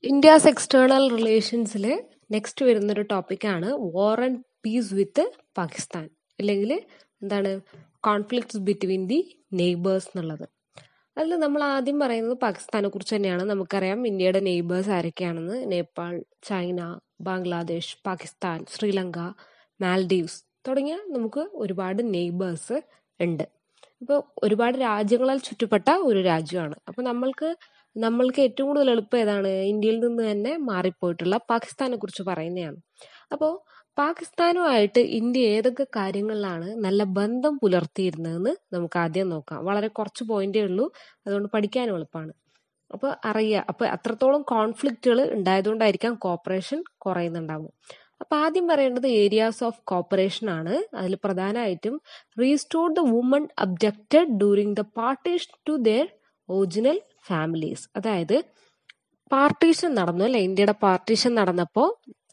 India's external റിലേഷൻസിൽ next വരുന്നൊരു ടോപ്പിക്കാണ് war and peace with Pakistan അല്ലെങ്കിൽ എന്താണ് കോൺഫ്ലിക്ട്സ് ബിറ്റ്വീൻ ദി നെയ്ബേഴ്സ് എന്നുള്ളത് അതിൽ നമ്മൾ ആദ്യം പറയുന്നത് പാകിസ്ഥാനെ കുറിച്ച് തന്നെയാണ് നമുക്കറിയാം ഇന്ത്യയുടെ നെയ്ബേഴ്സ് ആരൊക്കെയാണെന്ന് നേപ്പാൾ ചൈന ബംഗ്ലാദേശ് പാകിസ്ഥാൻ ശ്രീലങ്ക മാൽഡീവ്സ് തുടങ്ങിയ നമുക്ക് ഒരുപാട് നെയ്ബേഴ്സ് ഉണ്ട് ഇപ്പോൾ ഒരുപാട് രാജ്യങ്ങളാൽ ചുറ്റപ്പെട്ട ഒരു രാജ്യമാണ് അപ്പോൾ നമ്മൾക്ക് നമ്മൾക്ക് ഏറ്റവും കൂടുതൽ എളുപ്പം ഏതാണ് ഇന്ത്യയിൽ നിന്ന് തന്നെ മാറിപ്പോയിട്ടുള്ള പാകിസ്ഥാനെ കുറിച്ച് പറയുന്നതാണ് അപ്പോൾ പാകിസ്ഥാനുമായിട്ട് ഇന്ത്യ ഏതൊക്കെ കാര്യങ്ങളിലാണ് നല്ല ബന്ധം പുലർത്തിയിരുന്നതെന്ന് നമുക്ക് ആദ്യം നോക്കാം വളരെ കുറച്ച് പോയിന്റേ ഉള്ളൂ അതുകൊണ്ട് പഠിക്കാനും എളുപ്പമാണ് അപ്പോൾ അറിയുക അപ്പോൾ അത്രത്തോളം കോൺഫ്ലിക്റ്റുകൾ ഉണ്ടായതുകൊണ്ടായിരിക്കാം കോപ്പറേഷൻ കുറയുന്നുണ്ടാവും അപ്പൊ ആദ്യം പറയേണ്ടത് ഏരിയാസ് ഓഫ് കോപ്പറേഷൻ ആണ് അതിൽ പ്രധാനമായിട്ടും restore the woman abducted during the partition to their original families അതായത് പാർട്ടീഷൻ നടന്നു അല്ലെ ഇന്ത്യയുടെ പാർട്ടീഷൻ നടന്നപ്പോൾ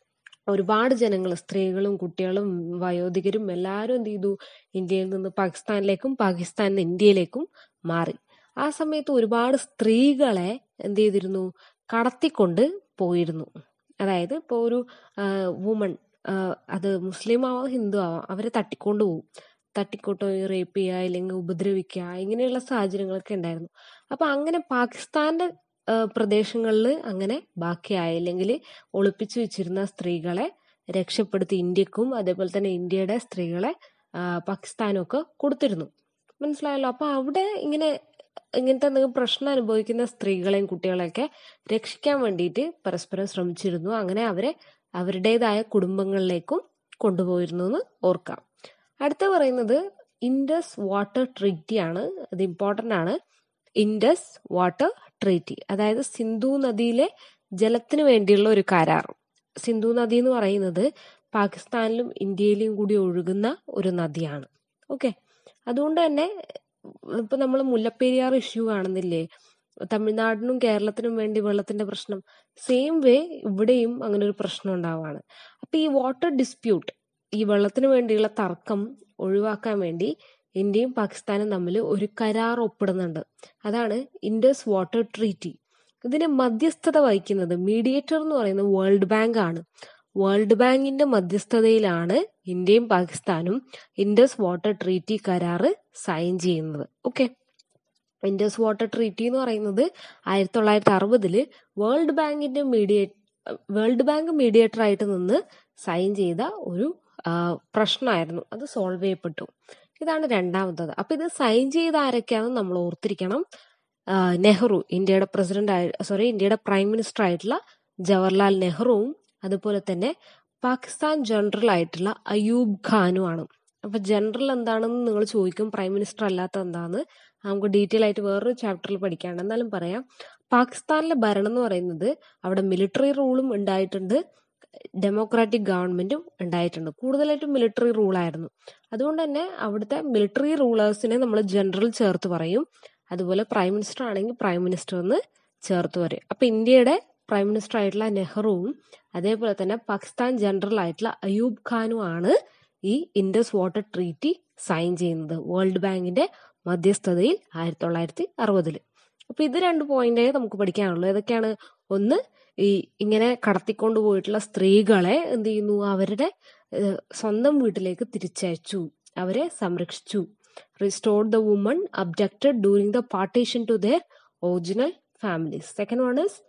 ഒരുപാട് ജനങ്ങൾ സ്ത്രീകളും കുട്ടികളും വയോധികരും എല്ലാവരും എന്ത് ചെയ്തു ഇന്ത്യയിൽ നിന്ന് പാകിസ്ഥാനിലേക്കും പാകിസ്ഥാനിൽ നിന്ന് ഇന്ത്യയിലേക്കും മാറി ആ സമയത്ത് ഒരുപാട് സ്ത്രീകളെ എന്ത് ചെയ്തിരുന്നു കടത്തിക്കൊണ്ട് പോയിരുന്നു അതായത് ഇപ്പോൾ ഒരു വുമൺ അത് മുസ്ലിം ആവാം ഹിന്ദു ആവാം അവരെ തട്ടിക്കൊണ്ട് പോകും തട്ടിക്കൊട്ടോ റേപ്പ് ചെയ്യുക അല്ലെങ്കിൽ ഉപദ്രവിക്കുക ഇങ്ങനെയുള്ള സാഹചര്യങ്ങളൊക്കെ ഉണ്ടായിരുന്നു അപ്പൊ അങ്ങനെ പാകിസ്ഥാന്റെ പ്രദേശങ്ങളിൽ അങ്ങനെ ബാക്കിയായ അല്ലെങ്കിൽ ഒളിപ്പിച്ചു വെച്ചിരുന്ന സ്ത്രീകളെ രക്ഷപ്പെടുത്തി ഇന്ത്യക്കും അതേപോലെ തന്നെ ഇന്ത്യയുടെ സ്ത്രീകളെ പാകിസ്ഥാനും ഒക്കെ കൊടുത്തിരുന്നു മനസ്സിലായല്ലോ അപ്പൊ അവിടെ ഇങ്ങനെ ഇങ്ങനത്തെ എന്തെങ്കിലും പ്രശ്നം അനുഭവിക്കുന്ന സ്ത്രീകളെയും കുട്ടികളെയൊക്കെ രക്ഷിക്കാൻ വേണ്ടിയിട്ട് പരസ്പരം ശ്രമിച്ചിരുന്നു അങ്ങനെ അവരെ അവരുടേതായ കുടുംബങ്ങളിലേക്കും കൊണ്ടുപോയിരുന്നു എന്ന് ഓർക്കാം അടുത്ത പറയുന്നത് ഇൻഡസ് വാട്ടർ ട്രീറ്റി ആണ് അത് ഇമ്പോർട്ടൻ്റ് ആണ് ഇൻഡസ് വാട്ടർ ട്രീറ്റി അതായത് സിന്ധു നദിയിലെ ജലത്തിന് വേണ്ടിയുള്ള ഒരു കരാർ സിന്ധു നദി എന്ന് പറയുന്നത് പാകിസ്ഥാനിലും ഇന്ത്യയിലും കൂടി ഒഴുകുന്ന ഒരു നദിയാണ് ഓക്കെ അതുകൊണ്ട് തന്നെ ഇപ്പൊ നമ്മൾ മുല്ലപ്പെരിയാർ ഇഷ്യൂ കാണുന്നില്ലേ തമിഴ്നാടിനും കേരളത്തിനും വേണ്ടി വെള്ളത്തിന്റെ പ്രശ്നം സെയിം വേ ഇവിടെയും അങ്ങനെ ഒരു പ്രശ്നം ഉണ്ടാവുകയാണ് അപ്പൊ ഈ വാട്ടർ ഡിസ്പ്യൂട്ട് ഈ വെള്ളത്തിന് വേണ്ടിയുള്ള തർക്കം ഒഴിവാക്കാൻ വേണ്ടി ഇന്ത്യയും പാകിസ്ഥാനും തമ്മിൽ ഒരു കരാർ ഒപ്പിടുന്നുണ്ട് അതാണ് ഇൻഡസ് വാട്ടർ ട്രീറ്റി ഇതിന് മധ്യസ്ഥത വഹിക്കുന്നത് മീഡിയേറ്റർ എന്ന് പറയുന്നത് വേൾഡ് ബാങ്ക് ആണ് വേൾഡ് ബാങ്കിന്റെ മധ്യസ്ഥതയിലാണ് ഇന്ത്യയും പാകിസ്ഥാനും ഇൻഡസ് വാട്ടർ ട്രീറ്റി കരാറ് സൈൻ ചെയ്യുന്നത് ഓക്കെ ഇൻഡസ് വാട്ടർ ട്രീറ്റി എന്ന് പറയുന്നത് ആയിരത്തി തൊള്ളായിരത്തി അറുപതില് വേൾഡ് ബാങ്കിന്റെ മീഡിയേറ്റ് വേൾഡ് ബാങ്ക് മീഡിയേറ്റർ ആയിട്ട് നിന്ന് സൈൻ ചെയ്ത ഒരു പ്രശ്നമായിരുന്നു അത് സോൾവ് ചെയ്യപ്പെട്ടു ഇതാണ് രണ്ടാമത്തത് അപ്പൊ ഇത് സൈൻ ചെയ്ത ആരൊക്കെയാണെന്ന് നമ്മൾ ഓർത്തിരിക്കണം നെഹ്റു ഇന്ത്യയുടെ പ്രസിഡന്റ് ആയി സോറി ഇന്ത്യയുടെ പ്രൈം മിനിസ്റ്റർ ആയിട്ടുള്ള ജവഹർലാൽ നെഹ്റുവും അതുപോലെ തന്നെ പാകിസ്ഥാൻ ജനറൽ ആയിട്ടുള്ള അയൂബ് ഖാനും ആണ് അപ്പൊ ജനറൽ എന്താണെന്ന് നിങ്ങൾ ചോദിക്കും പ്രൈം മിനിസ്റ്റർ അല്ലാത്ത എന്താന്ന് നമുക്ക് ഡീറ്റെയിൽ ആയിട്ട് വേറൊരു ചാപ്റ്ററിൽ പഠിക്കാണ്ട് എന്നാലും പറയാം പാകിസ്ഥാനിലെ ഭരണം എന്ന് പറയുന്നത് അവിടെ മിലിറ്ററി റൂളും ഉണ്ടായിട്ടുണ്ട് ഡെമോക്രാറ്റിക് ഗവൺമെന്റും ഉണ്ടായിട്ടുണ്ട് കൂടുതലായിട്ടും മിലിറ്ററി റൂളായിരുന്നു അതുകൊണ്ട് തന്നെ അവിടുത്തെ മിലിറ്ററി റൂളേഴ്സിനെ നമ്മൾ ജനറൽ ചേർത്ത് പറയും അതുപോലെ പ്രൈം മിനിസ്റ്റർ ആണെങ്കിൽ പ്രൈം മിനിസ്റ്റർ എന്ന് ചേർത്ത് പറയും അപ്പൊ ഇന്ത്യയുടെ പ്രൈം മിനിസ്റ്റർ ആയിട്ടുള്ള നെഹ്റുവും അതേപോലെ തന്നെ പാകിസ്ഥാൻ ജനറൽ ആയിട്ടുള്ള അയൂബ് ഖാനും ആണ് ഈ ഇൻഡസ് വാട്ടർ ട്രീറ്റി സൈൻ ചെയ്യുന്നത് വേൾഡ് ബാങ്കിന്റെ മധ്യസ്ഥതയിൽ ആയിരത്തി തൊള്ളായിരത്തി അറുപതില് അപ്പൊ ഇത് രണ്ട് പോയിന്റേ നമുക്ക് പഠിക്കാനുള്ളൂ ഏതൊക്കെയാണ് ഒന്ന് ഈ ഇങ്ങനെ കടത്തിക്കൊണ്ട് പോയിട്ടുള്ള സ്ത്രീകളെ എന്ത് ചെയ്യുന്നു അവരുടെ സ്വന്തം വീട്ടിലേക്ക് തിരിച്ചയച്ചു അവരെ സംരക്ഷിച്ചു restore the woman abducted during the partition to their original families second one is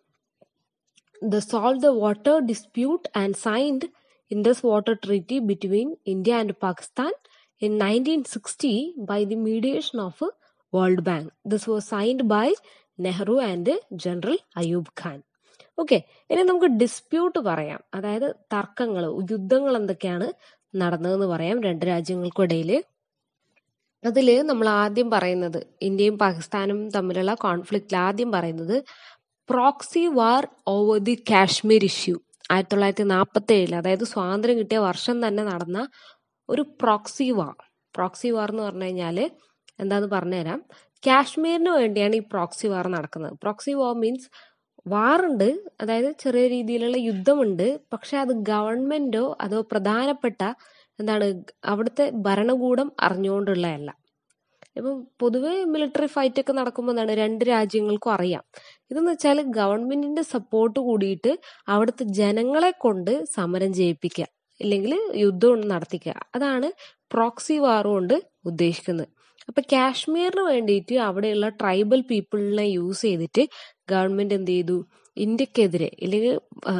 the solve the water dispute and signed Indus water treaty between India and Pakistan in 1960 by the mediation of World Bank. This was signed by Nehru and general Ayub Khan okay ഇനി നമുക്ക് dispute പറയാം അതായത് തർക്കങ്ങൾ യുദ്ധങ്ങൾ എന്തൊക്കെയാണ് നടന്നതെന്ന് പറയാം രണ്ട് രാജ്യങ്ങൾക്കിടയിൽ അതിൽ നമ്മൾ ആദ്യം പറയുന്നത് ഇന്ത്യയും പാകിസ്ഥാനും തമ്മിലുള്ള കോൺഫ്ലിക്റ്റിൽ ആദ്യം പറയുന്നത് proxy war over the Kashmir issue ആയിരത്തി തൊള്ളായിരത്തി നാൽപ്പത്തി ഏഴിൽ അതായത് സ്വാതന്ത്ര്യം കിട്ടിയ വർഷം തന്നെ നടന്ന ഒരു പ്രോക്സി വാർ പ്രോക്സി വാർ എന്ന് പറഞ്ഞു കഴിഞ്ഞാൽ എന്താന്ന് പറഞ്ഞുതരാം കാശ്മീരിന് വേണ്ടിയാണ് ഈ പ്രോക്സി വാർ നടക്കുന്നത് പ്രോക്സി വാർ മീൻസ് വാറുണ്ട് അതായത് ചെറിയ രീതിയിലുള്ള യുദ്ധമുണ്ട് പക്ഷെ അത് ഗവൺമെന്റോ അതോ പ്രധാനപ്പെട്ട എന്താണ് അവിടുത്തെ ഭരണകൂടം അറിഞ്ഞുകൊണ്ടുള്ളതല്ല ഇപ്പം പൊതുവെ മിലിറ്ററി ഫൈറ്റ് ഒക്കെ നടക്കുമ്പോൾ എന്താണ് രണ്ട് രാജ്യങ്ങൾക്കും അറിയാം ഇതെന്ന് വെച്ചാൽ ഗവൺമെന്റിന്റെ സപ്പോർട്ട് കൂടിയിട്ട് അവിടുത്തെ ജനങ്ങളെ കൊണ്ട് സമരം ചെയ്യിപ്പിക്കുക ഇല്ലെങ്കിൽ യുദ്ധം നടത്തിക്കുക അതാണ് പ്രോക്സി വാർ കൊണ്ട് ഉദ്ദേശിക്കുന്നത് അപ്പൊ കാശ്മീരിന് വേണ്ടിയിട്ട് അവിടെയുള്ള ട്രൈബൽ പീപ്പിളിനെ യൂസ് ചെയ്തിട്ട് ഗവൺമെന്റ് എന്ത് ചെയ്തു ഇന്ത്യക്കെതിരെ ഇല്ലെങ്കിൽ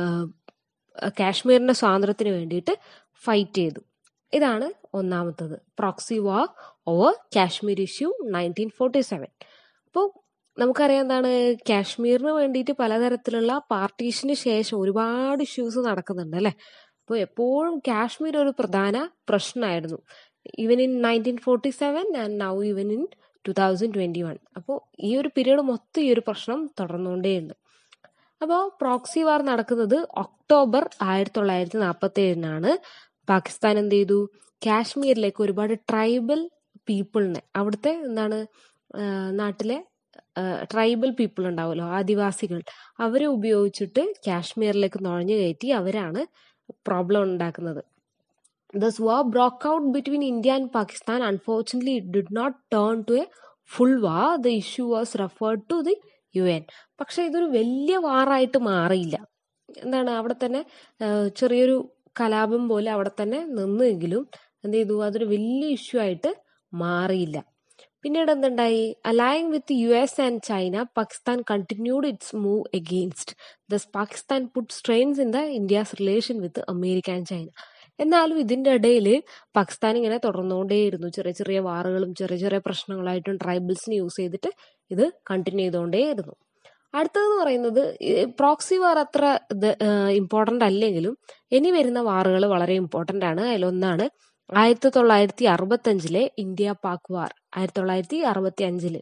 കാശ്മീരിന്റെ സ്വാതന്ത്ര്യത്തിന് വേണ്ടിയിട്ട് ഫൈറ്റ് ചെയ്തു ഇതാണ് ഒന്നാമത്തത് proxy war over Kashmir issue nineteen forty seven അപ്പോൾ നമുക്കറിയാം എന്താണ് കാശ്മീരിന് വേണ്ടിയിട്ട് പലതരത്തിലുള്ള പാർട്ടീഷന് ശേഷം ഒരുപാട് ഇഷ്യൂസ് നടക്കുന്നുണ്ട് അല്ലേ അപ്പോൾ എപ്പോഴും കാശ്മീർ ഒരു പ്രധാന പ്രശ്നമായിരുന്നു even in nineteen forty seven and now even in two thousand twenty one അപ്പോൾ ഈ ഒരു പീരീഡ് മൊത്തം ഈ ഒരു പ്രശ്നം തുടർന്നുകൊണ്ടേയുണ്ട് അപ്പോൾ പ്രോക്സി വാർ നടക്കുന്നത് ഒക്ടോബർ ആയിരത്തി തൊള്ളായിരത്തി നാൽപ്പത്തി ഏഴിനാണ് പാകിസ്ഥാൻ എന്ത് ചെയ്തു കാശ്മീരിലേക്ക് ഒരുപാട് ട്രൈബൽ പീപ്പിളിനെ അവിടുത്തെ എന്താണ് നാട്ടിലെ ട്രൈബൽ പീപ്പിൾ ഉണ്ടാവുമല്ലോ ആദിവാസികൾ അവരെ ഉപയോഗിച്ചിട്ട് കാശ്മീരിലേക്ക് നുഴഞ്ഞു കയറ്റി അവരാണ് പ്രോബ്ലം ഉണ്ടാക്കുന്നത് thus war broke out between India and Pakistan unfortunately it did not turn to a full war the issue was referred to the U N പക്ഷെ ഇതൊരു വലിയ വാറായിട്ട് മാറിയില്ല എന്താണ് അവിടെ തന്നെ ചെറിയൊരു കലാപം പോലെ അവിടെ തന്നെ നിന്നെങ്കിലും എന്ത് ചെയ്തു അതൊരു വലിയ ഇഷ്യൂ ആയിട്ട് മാറിയില്ല പിന്നീട് എന്തുണ്ടായി aligning with U S and China Pakistan continued its move against thus Pakistan put strains in the India's relation with America and China എന്നാലും ഇതിന്റെ ഇടയിൽ പാകിസ്ഥാൻ ഇങ്ങനെ തുടർന്നുകൊണ്ടേയിരുന്നു ചെറിയ ചെറിയ വാറുകളും ചെറിയ ചെറിയ പ്രശ്നങ്ങളായിട്ടും ട്രൈബൽസിനെ യൂസ് ചെയ്തിട്ട് ഇത് കണ്ടിന്യൂ ചെയ്തുകൊണ്ടേയിരുന്നു അടുത്തതെന്ന് പറയുന്നത് പ്രോക്സി വാർ അത്ര ഇമ്പോർട്ടൻ്റ് അല്ലെങ്കിലും ഇനി വരുന്ന വാറുകൾ വളരെ ഇമ്പോർട്ടൻ്റ് ആണ് അതിലൊന്നാണ് ആയിരത്തി തൊള്ളായിരത്തി അറുപത്തി അഞ്ചിലെ ഇന്ത്യ പാക് വാർ ആയിരത്തി തൊള്ളായിരത്തി അറുപത്തി അഞ്ചില്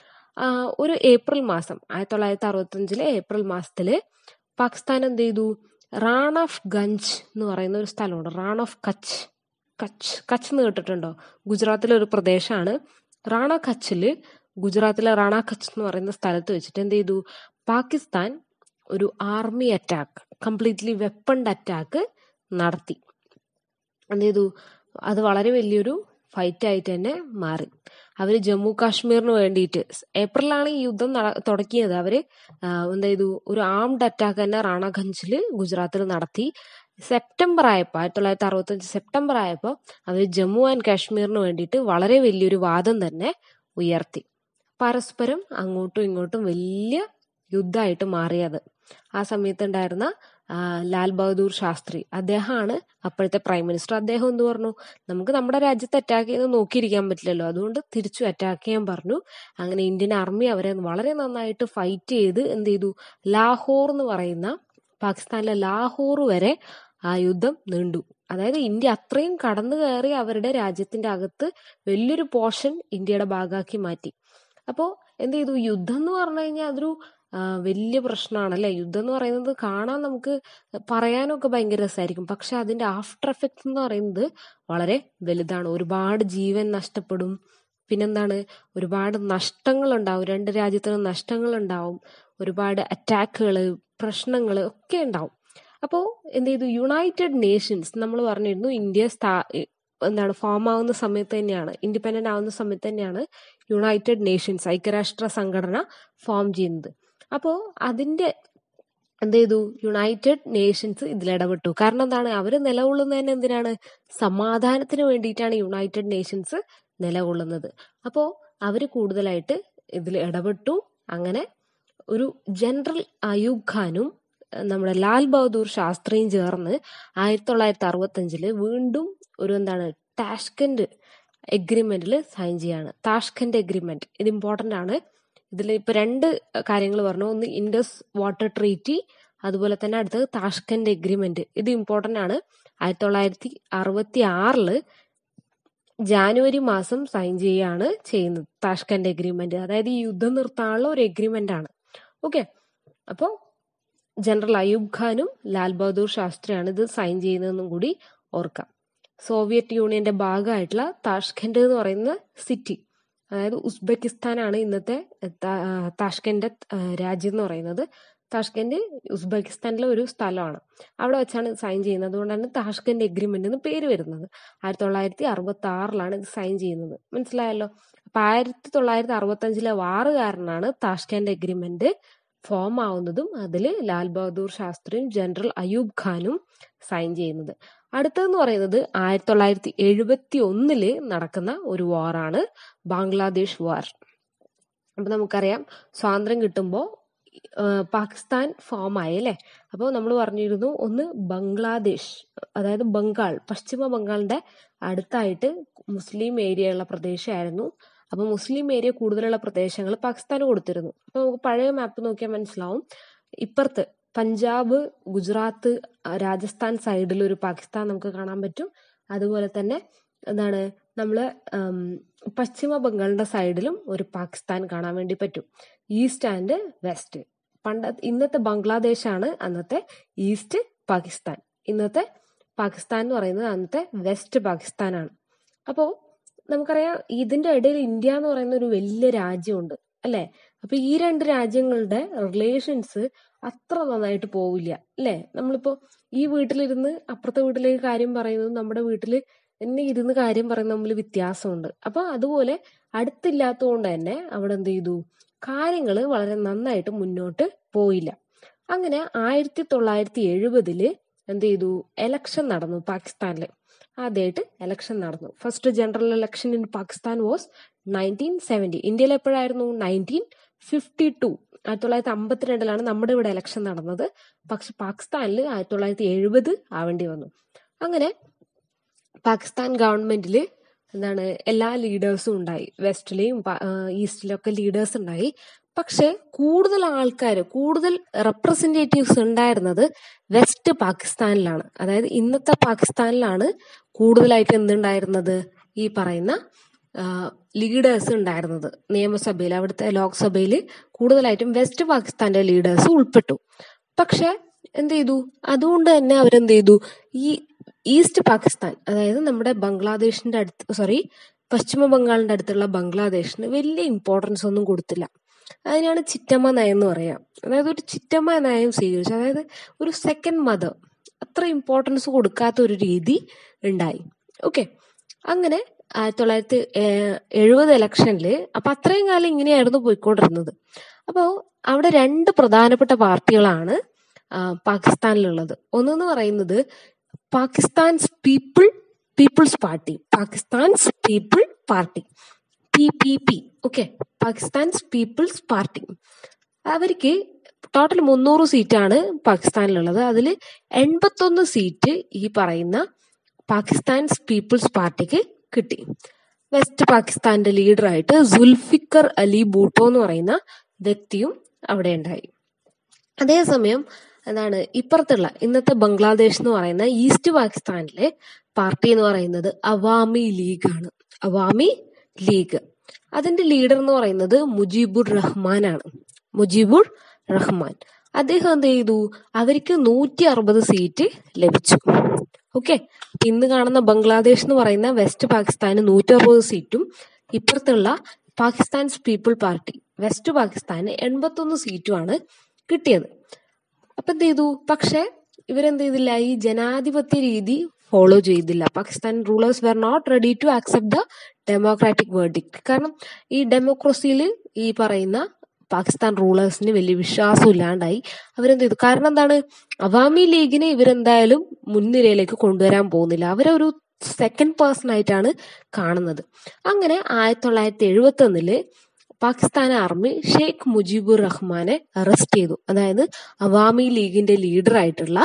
ഒരു ഏപ്രിൽ മാസം ആയിരത്തി തൊള്ളായിരത്തി അറുപത്തി അഞ്ചിലെ ഏപ്രിൽ മാസത്തില് പാകിസ്ഥാൻ എന്ത് ചെയ്തു റാൺ ഓഫ് ഗഞ്ച് എന്ന് പറയുന്ന ഒരു സ്ഥലമുണ്ട് റാൺ ഓഫ് കച്ച് കച്ച് കച്ച് എന്ന് കേട്ടിട്ടുണ്ടോ ഗുജറാത്തിലെ ഒരു പ്രദേശമാണ് റാണ കച്ചില് ഗുജറാത്തിലെ റാണ കച്ച് എന്ന് പറയുന്ന സ്ഥലത്ത് വെച്ചിട്ട് എന്ത് ചെയ്തു പാകിസ്ഥാൻ ഒരു army attack completely weaponed attack നടത്തി എന്ത് ചെയ്തു അത് വളരെ വലിയൊരു ഫൈറ്റ് ആയിട്ട് തന്നെ മാറി അവര് ജമ്മു കാശ്മീരിന് വേണ്ടിയിട്ട് ഏപ്രിലാണ് ഈ യുദ്ധം തുടങ്ങിയത് അവര് എന്ത് ചെയ്തു ഒരു ആംഡ് അറ്റാക്ക് തന്നെ റാണഗഞ്ചില് ഗുജറാത്തിൽ നടത്തി സെപ്റ്റംബർ ആയപ്പോൾ ആയിരത്തി തൊള്ളായിരത്തി അറുപത്തഞ്ച് സെപ്റ്റംബർ ആയപ്പോൾ അവർ ജമ്മു ആൻഡ് കാശ്മീരിന് വേണ്ടിയിട്ട് വളരെ വലിയൊരു വാദം തന്നെ ഉയർത്തി പരസ്പരം അങ്ങോട്ടും ഇങ്ങോട്ടും വലിയ യുദ്ധമായിട്ട് മാറിയത് ആ സമയത്ത് ഉണ്ടായിരുന്ന ലാൽ ബഹദൂർ ശാസ്ത്രി അദ്ദേഹമാണ് അപ്പോഴത്തെ പ്രൈം മിനിസ്റ്റർ അദ്ദേഹം എന്ത് പറഞ്ഞു നമുക്ക് നമ്മുടെ രാജ്യത്ത് അറ്റാക്ക് ചെയ്ത് നോക്കിയിരിക്കാൻ പറ്റില്ലല്ലോ അതുകൊണ്ട് തിരിച്ചു അറ്റാക്ക് ചെയ്യാൻ പറഞ്ഞു അങ്ങനെ ഇന്ത്യൻ ആർമി അവരെ വളരെ നന്നായിട്ട് ഫൈറ്റ് ചെയ്ത് എന്ത് ചെയ്തു ലാഹോർ എന്ന് പറയുന്ന പാകിസ്ഥാനിലെ ലാഹോർ വരെ ആ യുദ്ധം നീണ്ടു അതായത് ഇന്ത്യ അത്രയും കടന്നു കയറി അവരുടെ രാജ്യത്തിന്റെ അകത്ത് വലിയൊരു പോർഷൻ ഇന്ത്യയുടെ ഭാഗമാക്കി മാറ്റി അപ്പോൾ എന്ത് ചെയ്തു യുദ്ധം എന്ന് പറഞ്ഞു കഴിഞ്ഞാൽ അതൊരു വലിയ പ്രശ്നമാണ് അല്ലെ യുദ്ധം എന്ന് പറയുന്നത് കാണാൻ നമുക്ക് പറയാനൊക്കെ ഭയങ്കര രസമായിരിക്കും പക്ഷെ അതിന്റെ ആഫ്റ്റർ എഫക്ട്സ് എന്ന് പറയുന്നത് വളരെ വലുതാണ് ഒരുപാട് ജീവൻ നഷ്ടപ്പെടും പിന്നെന്താണ് ഒരുപാട് നഷ്ടങ്ങൾ ഉണ്ടാവും രണ്ട് രാജ്യത്തിനും നഷ്ടങ്ങൾ ഉണ്ടാവും ഒരുപാട് അറ്റാക്കുകൾ പ്രശ്നങ്ങൾ ഒക്കെ ഉണ്ടാവും അപ്പോൾ എന്ത് ചെയ്തു യുണൈറ്റഡ് നേഷൻസ് നമ്മൾ പറഞ്ഞിരുന്നു ഇന്ത്യ സ്ഥാ എന്താണ് ഫോം ആവുന്ന സമയത്ത് തന്നെയാണ് ഇൻഡിപെൻഡന്റ് ആവുന്ന സമയത്ത് തന്നെയാണ് യുണൈറ്റഡ് നേഷൻസ് ഐക്യരാഷ്ട്ര സംഘടന ഫോം ചെയ്യുന്നത് അപ്പോൾ അതിന്റെ എന്ത് ചെയ്തു യുണൈറ്റഡ് നേഷൻസ് ഇതിലിടപെട്ടു കാരണം എന്താണ് അവർ നിലകൊള്ളുന്നതന്നെ എന്തിനാണ് സമാധാനത്തിന് വേണ്ടിയിട്ടാണ് യുണൈറ്റഡ് നേഷൻസ് നിലകൊള്ളുന്നത് അപ്പോൾ അവർ കൂടുതലായിട്ട് ഇതിൽ ഇടപെട്ടു അങ്ങനെ ഒരു ജനറൽ അയൂബ് ഖാനും നമ്മുടെ ലാൽ ബഹദൂർ ശാസ്ത്രിയും ചേർന്ന് ആയിരത്തി തൊള്ളായിരത്തി അറുപത്തി അഞ്ചില് വീണ്ടും ഒരു എന്താണ് ടാഷ്കന്റ് എഗ്രിമെന്റിൽ സൈൻ ചെയ്യാണ് താഷ്കന്റ് എഗ്രിമെന്റ് ഇത് ഇമ്പോർട്ടന്റ് ആണ് ഇതിൽ ഇപ്പൊ രണ്ട് കാര്യങ്ങൾ പറഞ്ഞു ഒന്ന് ഇൻഡസ് വാട്ടർ ട്രീറ്റി അതുപോലെ തന്നെ അടുത്തത് താഷ്കന്റ് എഗ്രിമെന്റ് ഇത് ഇമ്പോർട്ടന്റ് ആണ് ആയിരത്തി തൊള്ളായിരത്തി അറുപത്തി ആറില് ജാനുവരി മാസം സൈൻ ചെയ്യുകയാണ് ചെയ്യുന്നത് താഷ്കന്റ് എഗ്രിമെന്റ് അതായത് ഈ യുദ്ധം നിർത്താനുള്ള ഒരു എഗ്രിമെന്റ് ആണ് ഓക്കെ അപ്പോൾ ജനറൽ അയൂബ് ഖാനും ലാൽ ബഹദൂർ ശാസ്ത്രിയാണ് ഇത് സൈൻ ചെയ്യുന്നതെന്നും കൂടി ഓർക്കാം സോവിയറ്റ് യൂണിയന്റെ ഭാഗമായിട്ടുള്ള താഷ്കന്റ് എന്ന് പറയുന്ന സിറ്റി അതായത് ഉസ്ബെക്കിസ്ഥാനാണ് ഇന്നത്തെ താഷ്കന്റ് രാജ്യം എന്ന് പറയുന്നത് താഷ്കന്റ് ഉസ്ബെക്കിസ്ഥാനിലെ ഒരു സ്ഥലമാണ് അവിടെ വെച്ചാണ് സൈൻ ചെയ്യുന്നത് അതുകൊണ്ടാണ് താഷ്കന്റ് എഗ്രിമെന്റ് എന്ന് പേര് വരുന്നത് ആയിരത്തി തൊള്ളായിരത്തി അറുപത്തി ആറിലാണ് ഇത് സൈൻ ചെയ്യുന്നത് മനസ്സിലായല്ലോ അപ്പൊ ആയിരത്തി തൊള്ളായിരത്തി അറുപത്തി അഞ്ചിലെ വാറ് കാരണമാണ് താഷ്കന്റ് എഗ്രിമെന്റ് ഫോം ആവുന്നതും അതിൽ ലാൽ ബഹദൂർ ശാസ്ത്രിയും ജനറൽ അയൂബ് ഖാനും സൈൻ ചെയ്യുന്നത് അടുത്തതെന്ന് പറയുന്നത് ആയിരത്തി തൊള്ളായിരത്തി എഴുപത്തി ഒന്നില് നടക്കുന്ന ഒരു വാറാണ് ബാംഗ്ലാദേശ് വാർ അപ്പൊ നമുക്കറിയാം സ്വാതന്ത്ര്യം കിട്ടുമ്പോൾ പാകിസ്ഥാൻ ഫോം ആയി അല്ലേ അപ്പോൾ നമ്മൾ പറഞ്ഞിരുന്നു ഒന്ന് ബംഗ്ലാദേശ് അതായത് ബംഗാൾ പശ്ചിമ ബംഗാളിന്റെ അടുത്തായിട്ട് മുസ്ലിം ഏരിയ ഉള്ള പ്രദേശമായിരുന്നു അപ്പൊ മുസ്ലിം ഏരിയ കൂടുതലുള്ള പ്രദേശങ്ങൾ പാകിസ്ഥാന് കൊടുത്തിരുന്നു അപ്പൊ നമുക്ക് പഴയ മാപ്പ് നോക്കിയാൽ മനസ്സിലാവും ഇപ്പുറത്ത് പഞ്ചാബ് ഗുജറാത്ത് രാജസ്ഥാൻ സൈഡിൽ ഒരു പാകിസ്ഥാൻ നമുക്ക് കാണാൻ പറ്റും അതുപോലെ തന്നെ എന്താണ് നമ്മള് പശ്ചിമ ബംഗാളിന്റെ സൈഡിലും ഒരു പാകിസ്ഥാൻ കാണാൻ വേണ്ടി പറ്റും ഈസ്റ്റ് ആൻഡ് വെസ്റ്റ് പണ്ട ഇന്നത്തെ ബംഗ്ലാദേശാണ് അന്നത്തെ ഈസ്റ്റ് പാകിസ്ഥാൻ ഇന്നത്തെ പാകിസ്ഥാൻ എന്ന് പറയുന്നത് അന്നത്തെ വെസ്റ്റ് പാകിസ്ഥാനാണ് അപ്പോൾ നമുക്കറിയാം ഇതിന്റെ ഇടയിൽ ഇന്ത്യ എന്ന് പറയുന്ന ഒരു വലിയ രാജ്യമുണ്ട് അല്ലെ അപ്പൊ ഈ രണ്ട് രാജ്യങ്ങളുടെ റിലേഷൻസ് അത്ര നന്നായിട്ട് പോവില്ല അല്ലെ നമ്മളിപ്പോ ഈ വീട്ടിലിരുന്ന് അപ്പുറത്തെ വീട്ടിലേക്ക് കാര്യം പറയുന്നത് നമ്മുടെ വീട്ടിൽ എന്നെ ഇരുന്ന് കാര്യം പറയുന്ന തമ്മിൽ വ്യത്യാസമുണ്ട് അപ്പൊ അതുപോലെ അടുത്തില്ലാത്തതുകൊണ്ട് തന്നെ അവിടെ എന്ത് ചെയ്തു കാര്യങ്ങൾ വളരെ നന്നായിട്ട് മുന്നോട്ട് പോയില്ല അങ്ങനെ ആയിരത്തി തൊള്ളായിരത്തി എഴുപതില് എന്ത് ചെയ്തു എലക്ഷൻ നടന്നു പാകിസ്ഥാനിൽ ആദ്യമായിട്ട് എലക്ഷൻ നടന്നു first general election in Pakistan was nineteen seventy ഇന്ത്യയിൽ എപ്പോഴായിരുന്നു നയൻറ്റീൻ ഫിഫ്റ്റി ടു ആയിരത്തി തൊള്ളായിരത്തി അമ്പത്തിരണ്ടിലാണ് നമ്മുടെ ഇവിടെ ഇലക്ഷൻ നടന്നത് പക്ഷെ പാകിസ്ഥാനിൽ ആയിരത്തി തൊള്ളായിരത്തി എഴുപത് ആവേണ്ടി വന്നു അങ്ങനെ പാകിസ്ഥാൻ ഗവൺമെന്റിൽ എന്താണ് എല്ലാ ലീഡേഴ്സും ഉണ്ടായി വെസ്റ്റിലെയും ഈസ്റ്റിലും ഒക്കെ ലീഡേഴ്സ് ഉണ്ടായി പക്ഷെ കൂടുതൽ ആൾക്കാർ കൂടുതൽ റെപ്രസെന്റേറ്റീവ്സ് ഉണ്ടായിരുന്നത് വെസ്റ്റ് പാകിസ്ഥാനിലാണ് അതായത് ഇന്നത്തെ പാകിസ്ഥാനിലാണ് കൂടുതലായിട്ട് എന്തുണ്ടായിരുന്നത് ഈ പറയുന്ന ലീഡേഴ്സ് ഉണ്ടായിരുന്നത് നിയമസഭയിൽ അവിടുത്തെ ലോക്സഭയിൽ കൂടുതലായിട്ടും വെസ്റ്റ് പാകിസ്ഥാന്റെ ലീഡേഴ്സ് ഉൾപ്പെട്ടു പക്ഷെ എന്ത് ചെയ്തു അതുകൊണ്ട് തന്നെ അവരെന്ത് ചെയ്തു ഈ ഈസ്റ്റ് പാകിസ്ഥാൻ അതായത് നമ്മുടെ ബംഗ്ലാദേശിന്റെ അടുത്ത് സോറി പശ്ചിമ ബംഗാളിന്റെ അടുത്തുള്ള ബംഗ്ലാദേശിന് വലിയ ഇമ്പോർട്ടൻസ് ഒന്നും കൊടുത്തില്ല അതിനാണ് ചിറ്റമ്മ നയം എന്ന് പറയാം അതായത് ഒരു ചിറ്റമ്മ നയം സ്വീകരിച്ചു അതായത് ഒരു സെക്കൻഡ് മദർ അത്ര ഇമ്പോർട്ടൻസ് കൊടുക്കാത്ത ഒരു രീതി ഉണ്ടായി ഓക്കെ അങ്ങനെ ആയിരത്തി തൊള്ളായിരത്തി എഴുപത് ഇലക്ഷനിൽ അപ്പൊ അത്രയും കാലം ഇങ്ങനെയായിരുന്നു പോയിക്കൊണ്ടിരുന്നത് അപ്പോൾ അവിടെ രണ്ട് പ്രധാനപ്പെട്ട പാർട്ടികളാണ് പാകിസ്ഥാനിലുള്ളത് ഒന്നെന്ന് പറയുന്നത് Pakistan's people people's party Pakistan's people party P P P okay Pakistan's people's party അവർക്ക് ടോട്ടൽ മുന്നൂറ് സീറ്റാണ് പാകിസ്ഥാനിലുള്ളത് അതിൽ എൺപത്തൊന്ന് സീറ്റ് ഈ പറയുന്ന പാകിസ്ഥാൻസ് പീപ്പിൾസ് പാർട്ടിക്ക് കിട്ടി വെസ്റ്റ് പാകിസ്ഥാന്റെ ലീഡറായിട്ട് സുൽഫിക്കർ അലി ബൂട്ടോ എന്ന് പറയുന്ന വ്യക്തിയും അവിടെ ഉണ്ടായി അതേസമയം എന്താണ് ഇപ്പുറത്തുള്ള ഇന്നത്തെ ബംഗ്ലാദേശ് എന്ന് പറയുന്ന ഈസ്റ്റ് പാകിസ്ഥാനിലെ പാർട്ടി എന്ന് പറയുന്നത് അവാമി ലീഗ് ആണ് അവാമി ലീഗ് അതിന്റെ ലീഡർ എന്ന് പറയുന്നത് മുജീബുർ റഹ്മാൻ ആണ് മുജീബുർ റഹ്മാൻ അദ്ദേഹം എന്ത് ചെയ്തു അവർക്ക് നൂറ്റി അറുപത് സീറ്റ് ലഭിച്ചു ഓക്കെ ഇന്ന് കാണുന്ന ബംഗ്ലാദേശ് എന്ന് പറയുന്ന വെസ്റ്റ് പാകിസ്ഥാന് നൂറ്റി അറുപത് സീറ്റും ഇപ്പുറത്തുള്ള പാകിസ്ഥാൻസ് പീപ്പിൾ പാർട്ടി വെസ്റ്റ് പാകിസ്ഥാന് എൺപത്തൊന്ന് സീറ്റുമാണ് കിട്ടിയത് അപ്പൊ എന്ത് ചെയ്തു പക്ഷെ ഇവരെന്ത് ചെയ്തില്ല ഈ ജനാധിപത്യ രീതി ഫോളോ ചെയ്തില്ല Pakistan rulers were not ready to accept the democratic verdict കാരണം ഈ ഡെമോക്രസിയിൽ ഈ പറയുന്ന പാകിസ്ഥാൻ റൂളേഴ്സിന് വലിയ വിശ്വാസം ഇല്ലാണ്ടായി അവരെന്ത് ചെയ്തു കാരണം എന്താണ് അവാമി ലീഗിനെ ഇവരെന്തായാലും മുൻനിരയിലേക്ക് കൊണ്ടുവരാൻ പോകുന്നില്ല അവരൊരു സെക്കൻഡ് പേഴ്സൺ ആയിട്ടാണ് കാണുന്നത് അങ്ങനെ ആയിരത്തി തൊള്ളായിരത്തി എഴുപത്തി ഒന്നില് പാകിസ്ഥാൻ ആർമി ഷെയ്ഖ് മുജീബുർ റഹ്മാനെ അറസ്റ്റ് ചെയ്തു അതായത് അവാമി ലീഗിന്റെ ലീഡർ ആയിട്ടുള്ള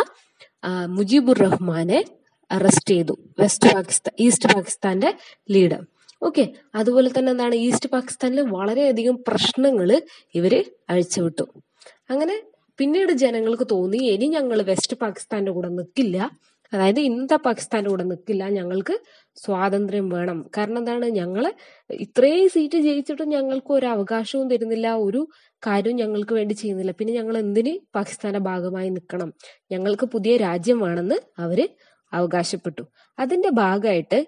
മുജീബുർ റഹ്മാനെ അറസ്റ്റ് ചെയ്തു വെസ്റ്റ് പാകിസ്ഥാൻ ഈസ്റ്റ് പാകിസ്ഥാന്റെ ലീഡർ ഓക്കെ അതുപോലെ തന്നെ എന്താണ് ഈസ്റ്റ് പാകിസ്ഥാനിൽ വളരെയധികം പ്രശ്നങ്ങൾ ഇവര് അഴിച്ചുവിട്ടു അങ്ങനെ പിന്നീട് ജനങ്ങൾക്ക് തോന്നി ഇനി ഞങ്ങൾ വെസ്റ്റ് പാകിസ്ഥാന്റെ കൂടെ നിൽക്കില്ല അതായത് ഇന്നത്തെ പാകിസ്ഥാന്റെ കൂടെ നിൽക്കില്ല ഞങ്ങൾക്ക് സ്വാതന്ത്ര്യം വേണം കാരണം എന്താണ് ഞങ്ങള് ഇത്രയും സീറ്റ് ജയിച്ചിട്ടും ഞങ്ങൾക്ക് ഒരു അവകാശവും തരുന്നില്ല ഒരു കാര്യവും ഞങ്ങൾക്ക് വേണ്ടി ചെയ്യുന്നില്ല പിന്നെ ഞങ്ങൾ എന്തിന് പാകിസ്ഥാന്റെ ഭാഗമായി നിൽക്കണം ഞങ്ങൾക്ക് പുതിയ രാജ്യം വേണമെന്ന് അവര് അവകാശപ്പെട്ടു അതിന്റെ ഭാഗമായിട്ട്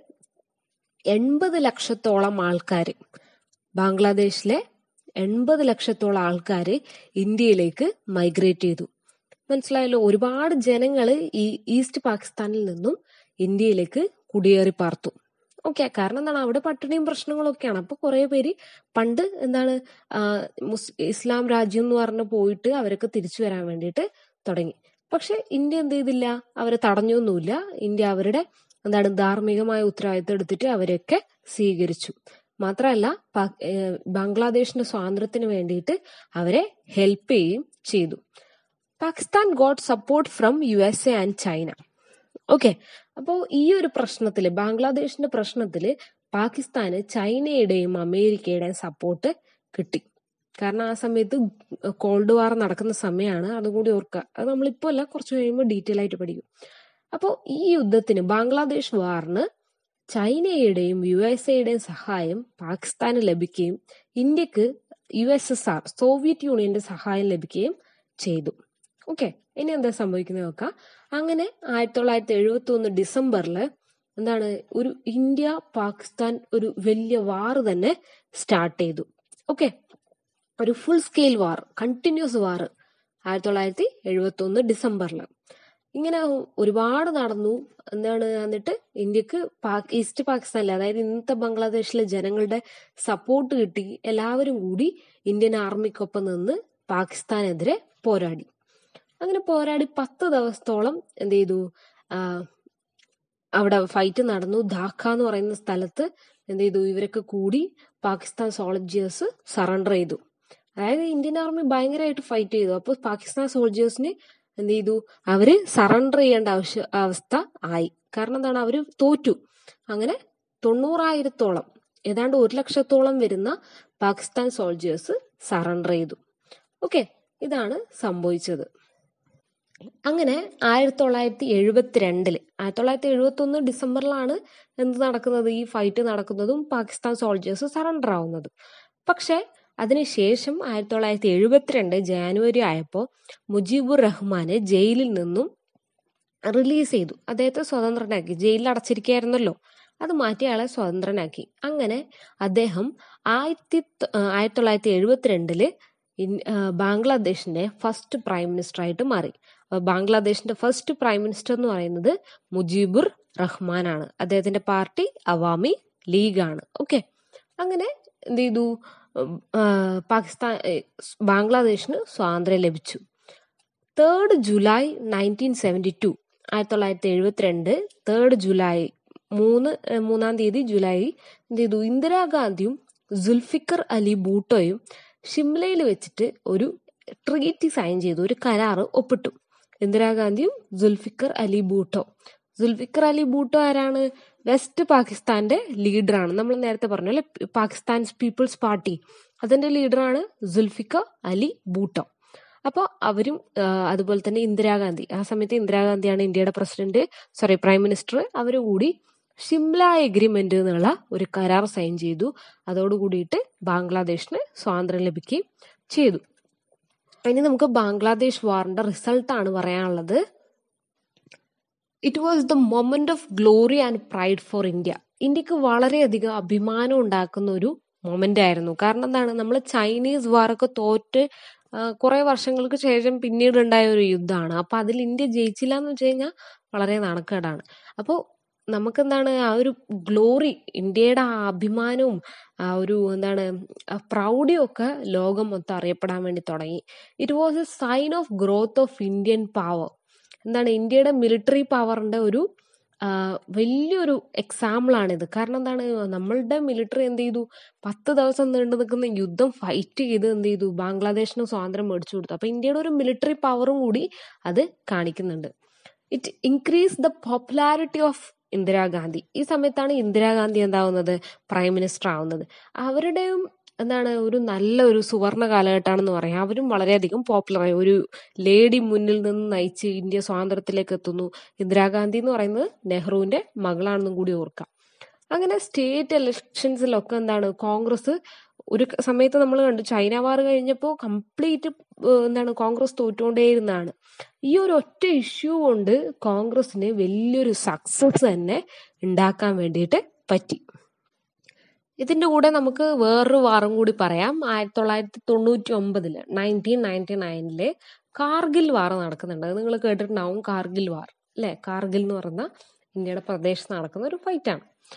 എൺപത് ലക്ഷത്തോളം ആൾക്കാർ ബാംഗ്ലാദേശിലെ എൺപത് ലക്ഷത്തോളം ആൾക്കാർ ഇന്ത്യയിലേക്ക് മൈഗ്രേറ്റ് ചെയ്തു മനസ്സിലായല്ലോ ഒരുപാട് ജനങ്ങൾ ഈ ഈസ്റ്റ് പാകിസ്ഥാനിൽ നിന്നും ഇന്ത്യയിലേക്ക് കുടിയേറി പാർത്തു ഓക്കെ കാരണം എന്താണ് അവിടെ പട്ടിണിയും പ്രശ്നങ്ങളും ഒക്കെയാണ് അപ്പൊ കുറെ പേര് പണ്ട് എന്താണ് ആ, മുസ് ഇസ്ലാം രാജ്യം എന്ന് പറഞ്ഞ് പോയിട്ട് അവരൊക്കെ തിരിച്ചു വരാൻ വേണ്ടിയിട്ട് തുടങ്ങി പക്ഷെ ഇന്ത്യ എന്ത് ചെയ്തില്ല അവരെ തടഞ്ഞൊന്നുമില്ല ഇന്ത്യ അവരുടെ എന്താണ് ധാർമ്മികമായ ഉത്തരവാദിത്തം എടുത്തിട്ട് അവരെയൊക്കെ സ്വീകരിച്ചു മാത്രമല്ല പാ- ഏഹ് ബംഗ്ലാദേശിന്റെ സ്വാതന്ത്ര്യത്തിന് വേണ്ടിയിട്ട് അവരെ ഹെൽപ്പ് ചെയ്യുകയും ചെയ്തു Pakistan got support from U S A and China okay അപ്പോൾ ഈ ഒരു പ്രശ്നത്തില് ബംഗ്ലാദേശിന്റെ പ്രശ്നത്തില് പാകിസ്ഥാന് ചൈനയുടെയും അമേരിക്കയുടെയും സപ്പോർട്ട് കിട്ടി കാരണം ആ സമയത്ത് കോൾഡ് വാർ നടക്കുന്ന സമയമാണ് അതും കൂടി ഓർക്കുക അത് നമ്മളിപ്പോ അല്ല കുറച്ച് കഴിയുമ്പോൾ ഡീറ്റെയിൽ ആയിട്ട് പഠിക്കും അപ്പോൾ ഈ യുദ്ധത്തിന് ബംഗ്ലാദേശ് വാറിന് ചൈനയുടെയും യു എസ് എയുടെയും സഹായം പാകിസ്ഥാന് ലഭിക്കുകയും ഇന്ത്യക്ക് U S S R Soviet യൂണിയന്റെ സഹായം ലഭിക്കുകയും ചെയ്തു ഓക്കെ ഇനി എന്താ സംഭവിക്കുന്നത് നോക്കാം അങ്ങനെ ആയിരത്തി തൊള്ളായിരത്തി എഴുപത്തി ഒന്ന് ഡിസംബറില് എന്താണ് ഒരു ഇന്ത്യ പാകിസ്ഥാൻ ഒരു വലിയ വാർ തന്നെ സ്റ്റാർട്ട് ചെയ്തു ഓക്കെ ഒരു full scale war continues war ആയിരത്തി തൊള്ളായിരത്തി എഴുപത്തി ഒന്ന് ഡിസംബറിൽ ഇങ്ങനെ ഒരുപാട് നടന്നു എന്താണ് എന്നിട്ട് ഇന്ത്യക്ക് പാക് ഈസ്റ്റ് പാകിസ്ഥാനിലെ അതായത് ഇന്നത്തെ ബംഗ്ലാദേശിലെ ജനങ്ങളുടെ സപ്പോർട്ട് കിട്ടി എല്ലാവരും കൂടി ഇന്ത്യൻ ആർമിക്കൊപ്പം നിന്ന് പാകിസ്ഥാനെതിരെ പോരാടി അങ്ങനെ പോരാടി പത്ത് ദിവസത്തോളം എന്ത് ചെയ്തു ആ, അവിടെ ഫൈറ്റ് നടന്നു ധാക്ക എന്ന് പറയുന്ന സ്ഥലത്ത് എന്ത് ചെയ്തു ഇവരൊക്കെ കൂടി പാകിസ്ഥാൻ സോൾജിയേഴ്സ് സറണ്ടർ ചെയ്തു അതായത് ഇന്ത്യൻ ആർമി ഭയങ്കരമായിട്ട് ഫൈറ്റ് ചെയ്തു അപ്പോൾ പാകിസ്ഥാൻ സോൾജിയേഴ്സിന് എന്ത് ചെയ്തു അവര് സറണ്ടർ ചെയ്യേണ്ട ആവശ്യ അവസ്ഥ ആയി കാരണം എന്താണ് അവര് തോറ്റു അങ്ങനെ തൊണ്ണൂറായിരത്തോളം ഏതാണ്ട് ഒരു ലക്ഷത്തോളം വരുന്ന പാകിസ്ഥാൻ സോൾജിയേഴ്സ് സറണ്ടർ ചെയ്തു ഓക്കെ ഇതാണ് സംഭവിച്ചത് അങ്ങനെ ആയിരത്തി തൊള്ളായിരത്തി എഴുപത്തിരണ്ടില് ആയിരത്തി തൊള്ളായിരത്തി എഴുപത്തി ഒന്ന് ഡിസംബറിലാണ് എന്ത് നടക്കുന്നത് ഈ ഫൈറ്റ് നടക്കുന്നതും പാകിസ്ഥാൻ സോൾജേഴ്സ് സറണ്ടർ ആവുന്നതും പക്ഷെ അതിനുശേഷം ആയിരത്തി തൊള്ളായിരത്തി എഴുപത്തിരണ്ട് ജാനുവരി ആയപ്പോൾ മുജീബുർ റഹ്മാനെ ജയിലിൽ നിന്നും റിലീസ് ചെയ്തു അദ്ദേഹത്തെ സ്വതന്ത്രനാക്കി ജയിലിൽ അടച്ചിരിക്കുകയായിരുന്നല്ലോ അത് മാറ്റി അയാളെ സ്വതന്ത്രനാക്കി അങ്ങനെ അദ്ദേഹം ആയിരത്തി തൊ- ആ, ആയിരത്തി തൊള്ളായിരത്തി എഴുപത്തിരണ്ടില് ഇൻ- ആ, ബാംഗ്ലാദേശിന്റെ ഫസ്റ്റ് പ്രൈം മിനിസ്റ്റർ ആയിട്ട് മാറി അപ്പൊ ബാംഗ്ലാദേശിന്റെ ഫസ്റ്റ് പ്രൈം മിനിസ്റ്റർ എന്ന് പറയുന്നത് മുജീബുർ റഹ്മാനാണ് അദ്ദേഹത്തിന്റെ പാർട്ടി അവാമി ലീഗാണ് ഓക്കെ അങ്ങനെ എന്ത് ചെയ്തു ഉം, ആ, പാകിസ്ഥാൻ ഏ, ബാംഗ്ലാദേശിന് സ്വാതന്ത്ര്യം ലഭിച്ചു third July nineteen seventy two ആയിരത്തി തൊള്ളായിരത്തി എഴുപത്തിരണ്ട് തേർഡ് ജൂലൈ മൂന്ന് ഏഹ് മൂന്നാം തീയതി ജൂലൈ എന്ത് ചെയ്തു ഇന്ദിരാഗാന്ധിയും സുൽഫിക്കർ അലി ബൂട്ടോയും ഷിംലയിൽ വെച്ചിട്ട് ഒരു ട്രീറ്റി സൈൻ ചെയ്തു ഒരു കരാറ് ഒപ്പിട്ടു ഇന്ദിരാഗാന്ധിയും സുൽഫിക്കർ അലി ബൂട്ടോ സുൽഫിക്കർ അലി ബൂട്ടോ ആരാണ് വെസ്റ്റ് പാകിസ്ഥാന്റെ ലീഡറാണ് നമ്മൾ നേരത്തെ പറഞ്ഞു അല്ലെ പാകിസ്ഥാൻ പീപ്പിൾസ് പാർട്ടി അതിന്റെ ലീഡറാണ് സുൽഫിക്കർ അലി ബൂട്ടോ അപ്പോൾ അവരും ആ, അതുപോലെ തന്നെ ഇന്ദിരാഗാന്ധി ആ സമയത്ത് ഇന്ദിരാഗാന്ധിയാണ് ഇന്ത്യയുടെ പ്രസിഡന്റ് സോറി പ്രൈം മിനിസ്റ്റർ അവരും കൂടി ഷിംല എഗ്രിമെന്റ് എന്നുള്ള ഒരു കരാർ സൈൻ ചെയ്തു അതോടുകൂടിയിട്ട് ബാംഗ്ലാദേശിന് സ്വാതന്ത്ര്യം ലഭിക്കുകയും ചെയ്തു ഇനി നമുക്ക് ബാംഗ്ലാദേശ് വാറിന്റെ റിസൾട്ടാണ് പറയാനുള്ളത് it was the moment of glory and pride for India ഇന്ത്യക്ക് വളരെയധികം അഭിമാനം ഉണ്ടാക്കുന്ന ഒരു മൊമെന്റ് ആയിരുന്നു കാരണം എന്താണ് നമ്മൾ ചൈനീസ് വാറൊക്കെ തോറ്റ് കുറെ വർഷങ്ങൾക്ക് ശേഷം പിന്നീട് ഉണ്ടായ ഒരു യുദ്ധമാണ് അപ്പൊ അതിൽ ഇന്ത്യ ജയിച്ചില്ല എന്ന് വെച്ച് കഴിഞ്ഞാൽ വളരെ നാണക്കേടാണ് അപ്പോൾ നമുക്കെന്താണ് ആ ഒരു ഗ്ലോറി ഇന്ത്യയുടെ ആ അഭിമാനവും ആ ഒരു എന്താണ് പ്രൗഡിയും ഒക്കെ ലോകം മൊത്തം അറിയപ്പെടാൻ വേണ്ടി തുടങ്ങി it was a sign of growth of Indian power എന്താണ് ഇന്ത്യയുടെ മിലിറ്ററി പവറിന്റെ ഒരു ആ, വലിയൊരു എക്സാമ്പിൾ ആണിത് കാരണം എന്താണ് നമ്മളുടെ മിലിറ്ററി എന്ത് ചെയ്തു പത്ത് ദിവസം നീണ്ടു നിൽക്കുന്ന യുദ്ധം ഫൈറ്റ് ചെയ്ത് എന്ത് ചെയ്തു ബാംഗ്ലാദേശിന് സ്വാതന്ത്ര്യം മേടിച്ചു കൊടുത്തു അപ്പൊ ഇന്ത്യയുടെ ഒരു മിലിറ്ററി പവറും കൂടി അത് കാണിക്കുന്നുണ്ട് it increase the popularity of Indira Gandhi ഈ സമയത്താണ് ഇന്ദിരാഗാന്ധി എന്താവുന്നത് പ്രൈം മിനിസ്റ്റർ ആവുന്നത് അവരുടെയും എന്താണ് ഒരു നല്ല ഒരു സുവർണ കാലഘട്ടമാണെന്ന് പറയാം അവരും വളരെയധികം പോപ്പുലറായി ഒരു ലേഡി മുന്നിൽ നിന്ന് നയിച്ച് ഇന്ത്യ സ്വാതന്ത്ര്യത്തിലേക്ക് എത്തുന്നു ഇന്ദിരാഗാന്ധി എന്ന് പറയുന്നത് നെഹ്റുവിന്റെ മകളാണെന്നും കൂടി ഓർക്കാം അങ്ങനെ സ്റ്റേറ്റ് ഇലക്ഷൻസിലൊക്കെ എന്താണ് കോൺഗ്രസ് ഒരു ക- സമയത്ത് നമ്മൾ കണ്ടു ചൈന വാർ കഴിഞ്ഞപ്പോൾ കംപ്ലീറ്റ് എന്താണ് കോൺഗ്രസ് തോറ്റുകൊണ്ടേയിരുന്നതാണ് ഈ ഒരു ഒറ്റ ഇഷ്യൂ കൊണ്ട് കോൺഗ്രസിന് വലിയൊരു സക്സസ് തന്നെ ഉണ്ടാക്കാൻ വേണ്ടിയിട്ട് പറ്റി ഇതിന്റെ കൂടെ നമുക്ക് വേറൊരു വാറും കൂടി പറയാം ആയിരത്തി തൊള്ളായിരത്തി തൊണ്ണൂറ്റി ഒമ്പതില് നയൻറ്റീൻ നയൻറ്റി നയനില് കാർഗിൽ വാർ നടക്കുന്നുണ്ട് അത് നിങ്ങൾ കേട്ടിട്ടുണ്ടാവും കാർഗിൽ വാർ അല്ലെ കാർഗിൽ എന്ന് പറയുന്ന ഇന്ത്യയുടെ പ്രദേശത്ത് നടക്കുന്ന ഒരു ഫൈറ്റ് ആണ്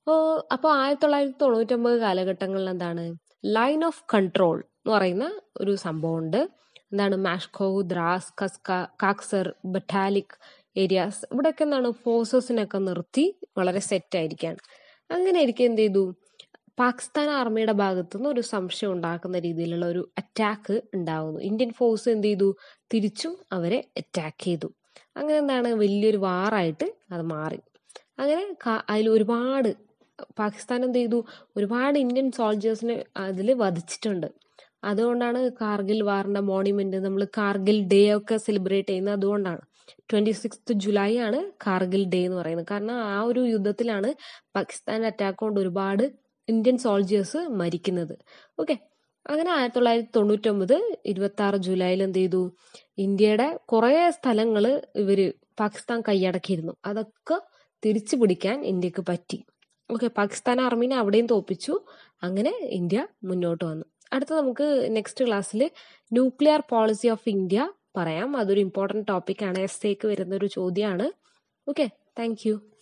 അപ്പോൾ അപ്പോൾ ആയിരത്തി തൊള്ളായിരത്തി തൊണ്ണൂറ്റൊമ്പത് കാലഘട്ടങ്ങളിൽ എന്താണ് ലൈൻ ഓഫ് കൺട്രോൾ എന്ന് പറയുന്ന ഒരു സംഭവമുണ്ട് എന്താണ് മാഷ്കോവ് ദ്രാസ് കസ്ക കാക്സർ ബറ്റാലിക് ഏരിയാസ് ഇവിടെയൊക്കെ എന്താണ് ഫോഴ്സസിനൊക്കെ നിർത്തി വളരെ സെറ്റ് ആയിരിക്കുകയാണ് അങ്ങനെ ആയിരിക്കും എന്ത് ചെയ്തു പാകിസ്ഥാൻ ആർമിയുടെ ഭാഗത്തുനിന്ന് ഒരു സംശയം ഉണ്ടാക്കുന്ന രീതിയിലുള്ള ഒരു അറ്റാക്ക് ഉണ്ടാകുന്നു ഇന്ത്യൻ ഫോഴ്സ് എന്ത് ചെയ്തു തിരിച്ചും അവരെ അറ്റാക്ക് ചെയ്തു അങ്ങനെ എന്താണ് വലിയൊരു വാറായിട്ട് അത് മാറി അങ്ങനെ അതിൽ ഒരുപാട് പാകിസ്ഥാൻ എന്ത് ചെയ്തു ഒരുപാട് ഇന്ത്യൻ സോൾജേഴ്സിനെ അതിൽ വധിച്ചിട്ടുണ്ട് അതുകൊണ്ടാണ് കാർഗിൽ വാറിന്റെ മോണിമെന്റ് നമ്മൾ കാർഗിൽ ഡേ ഒക്കെ സെലിബ്രേറ്റ് ചെയ്യുന്നത് അതുകൊണ്ടാണ് ട്വന്റി സിക്സ് ജൂലൈ ആണ് കാർഗിൽ ഡേ എന്ന് പറയുന്നത് കാരണം ആ ഒരു യുദ്ധത്തിലാണ് പാകിസ്ഥാന്റെ അറ്റാക്ക് കൊണ്ട് ഒരുപാട് ഇന്ത്യൻ സോൾജേഴ്സ് മരിക്കുന്നത് ഓക്കെ അങ്ങനെ ആയിരത്തി തൊള്ളായിരത്തി തൊണ്ണൂറ്റൊമ്പത് ഇരുപത്തി ആറ് ജൂലൈയിൽ എന്ത് ചെയ്തു ഇന്ത്യയുടെ കുറേ സ്ഥലങ്ങൾ ഇവര് പാകിസ്ഥാൻ കൈയടക്കിയിരുന്നു അതൊക്കെ തിരിച്ചു പിടിക്കാൻ ഇന്ത്യക്ക് പറ്റി ഓക്കെ പാകിസ്ഥാൻ ആർമീനെ അവിടെയും തോപ്പിച്ചു അങ്ങനെ ഇന്ത്യ മുന്നോട്ട് വന്നു അടുത്ത നമുക്ക് നെക്സ്റ്റ് ക്ലാസ്സിൽ ന്യൂക്ലിയർ പോളിസി ഓഫ് ഇന്ത്യ പറയാം അതൊരു ഇമ്പോർട്ടൻറ്റ് ടോപ്പിക്കാണ് എസ് എക്ക് വരുന്ന ഒരു ചോദ്യമാണ് ഓക്കെ താങ്ക്